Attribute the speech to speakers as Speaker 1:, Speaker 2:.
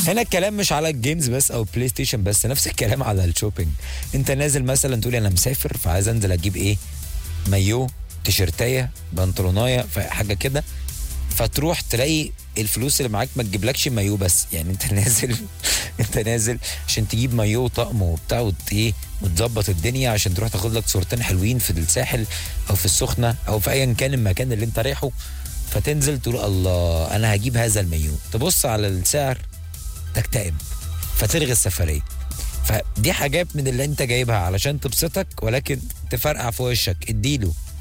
Speaker 1: هنا الكلام مش على الجيمز بس او بلاي ستيشن بس نفس الكلام على الشوبينج انت نازل مثلا تقول انا مسافر فعايز انزل اجيب ايه مايو تيشرتايه بنطلونايه حاجه كده فتروح تلاقي الفلوس اللي معاك ما تجيبلكش مايو بس يعني انت نازل انت نازل عشان تجيب مايو وطقم وبتاع وت ايه وتظبط الدنيا عشان تروح تاخد لك صورتين حلوين في الساحل او في السخنه او في ايا كان المكان اللي انت رايحه فتنزل تقول الله انا هجيب هذا المايو تبص على السعر تكتئب فتلغي السفريه فدي حاجات من اللي انت جايبها علشان تبسطك ولكن تفرقع في وشك اديله